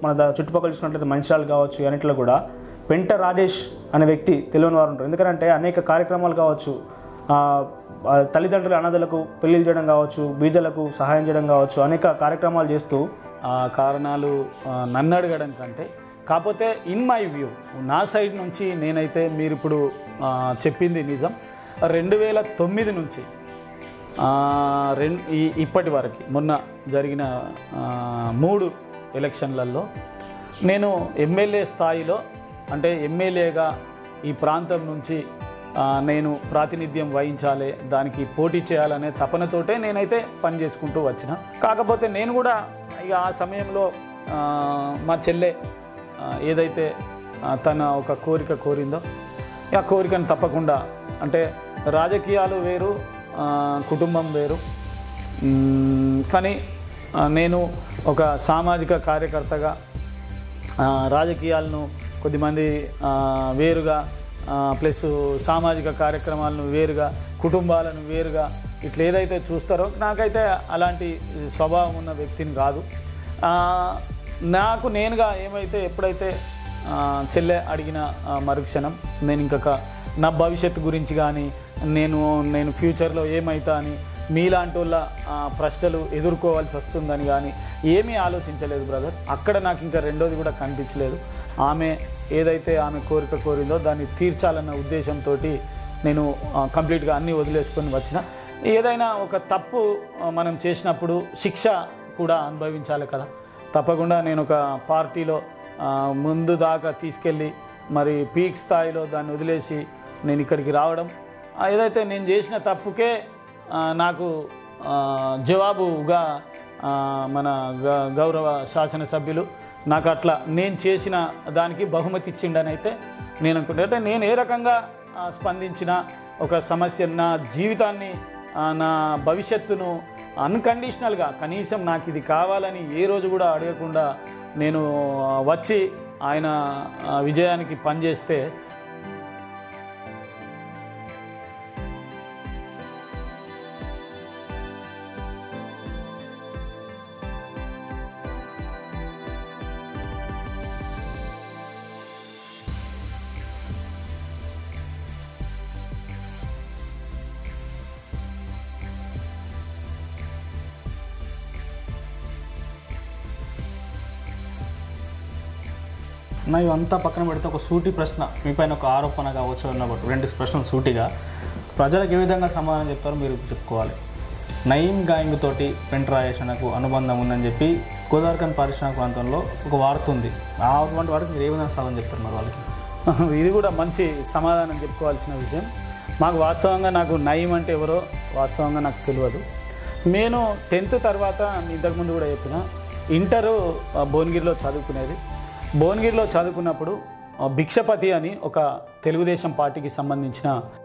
మన ద- చుట్టుపక్కల చూసుకున్నట్లయితే మంచిర్యాల కావచ్చు అన్నింటిలో కూడా పెంట రాజేష్ అనే వ్యక్తి తెలియని వారు ఉంటారు ఎందుకంటే అనేక కార్యక్రమాలు కావచ్చు ఆ, ఆ, తల్లిదండ్రుల అనాథలకు పెళ్లిళ్ళు చేయడం కావచ్చు బీదలకు సహాయం చేయడం కావచ్చు అనేక కార్యక్రమాలు చేస్తూ ఆ కారణాలు ఆ, నన్ను అడగడం కంటే కాకపోతే ఇన్ మై వ్యూ నా సైడ్ నుంచి నేనైతే మీరు ఇప్పుడు ఆ, చెప్పింది నిజం రెండు వేల తొమ్మిది నుంచి రెం ఈ ఇప్పటి వరకు మొన్న జరిగిన ఆ, మూడు ఎలక్షన్లలో నేను ఎమ్మెల్యే స్థాయిలో అంటే ఎమ్మెల్యేగా ఈ ప్రాంతం నుంచి ఆ, నేను ప్రాతినిధ్యం వహించాలి దానికి పోటీ చేయాలనే తపనతోటే నేనైతే పని చేసుకుంటూ వచ్చిన కాకపోతే నేను కూడా ఇక ఆ సమయంలో ఆ, మా చెల్లె ఆ, ఏదైతే ఆ, తన ఒక కోరిక కోరిందో ఆ కోరికను తప్పకుండా అంటే రాజకీయాలు వేరు ఆ, కుటుంబం వేరు మ్మ్, కానీ ఆ, నేను ఒక సామాజిక కార్యకర్తగా ఆ, రాజకీయాలను కొద్దిమంది ఆ, వేరుగా ఆ, ప్లస్ సామాజిక కార్యక్రమాలను వేరుగా కుటుంబాలను వేరుగా ఇట్లా ఏదైతే చూస్తారో నాకైతే అలాంటి స్వభావం ఉన్న వ్యక్తిని కాదు ఆ, నాకు నేనుగా ఏమైతే ఎప్పుడైతే ఆ, చెల్లె అడిగిన ఆ, మరుక్షణం నేను ఇంకొక నా భవిష్యత్తు గురించి కానీ నేను నేను ఫ్యూచర్లో ఏమవుతా అని మీలాంటి వాళ్ళ ఆ, ప్రశ్నలు ఎదుర్కోవాల్సి వస్తుందని కానీ ఏమీ ఆలోచించలేదు బ్రదర్ అక్కడ నాకు ఇంకా రెండోది కూడా కనిపించలేదు ఆమె ఏదైతే ఆమె కోరిక కోరిందో దాన్ని తీర్చాలన్న ఉద్దేశంతో నేను ఆ, కంప్లీట్గా అన్నీ వదిలేసుకొని వచ్చిన ఏదైనా ఒక తప్పు ఆ, మనం చేసినప్పుడు శిక్ష కూడా అనుభవించాలి కదా తప్పకుండా నేను ఒక పార్టీలో ఆ, ముందు దాకా తీసుకెళ్ళి మరి పీక్ స్థాయిలో దాన్ని వదిలేసి నేను ఇక్కడికి రావడం ఆ, ఏదైతే నేను చేసిన తప్పుకే ఆ, నాకు ఆ, జవాబుగా ఆ, మన గ- గౌరవ శాసనసభ్యులు నాకు అట్లా నేను చేసిన దానికి బహుమతి ఇచ్చిండని అయితే నేను అనుకుంటా అంటే నేను ఏ రకంగా ఆ, స్పందించిన ఒక సమస్య నా జీవితాన్ని ఆ, నా భవిష్యత్తును అన్కండిషనల్గా కనీసం నాకు ఇది కావాలని ఏ రోజు కూడా అడగకుండా నేను ఆ, వచ్చి ఆయన ఆ, విజయానికి పనిచేస్తే నా ఇవంతా పక్కన పెడితే ఒక సూటి ప్రశ్న మీ పైన ఒక ఆరోపణ కావచ్చు అన్నప్పుడు రెండు ప్రశ్నలు సూటిగా ప్రజలకు ఏ విధంగా సమాధానం చెప్తారో మీరు చెప్పుకోవాలి నయీం గాయింగ్ తోటి పెంట్రాయేషన్కు అనుబంధం ఉందని చెప్పి గోదావరికన్ పారిశ్రామిక ప్రాంతంలో ఒక వార్త ఉంది ఆ అటువంటి వాటికి మీరు ఏ విధంగా సమాధానం చెప్తారు మరి వాళ్ళకి ఇది కూడా మంచి సమాధానం చెప్పుకోవాల్సిన విషయం మాకు వాస్తవంగా నాకు నయం అంటే ఎవరో వాస్తవంగా నాకు తెలియదు నేను టెన్త్ తర్వాత ఇంతకుముందు కూడా చెప్పిన ఇంటరు ఆ, భువనగిరిలో చదువుకునేది భువనగిరిలో చదువుకున్నప్పుడు ఆ, భిక్షపతి అని ఒక తెలుగుదేశం పార్టీకి సంబంధించిన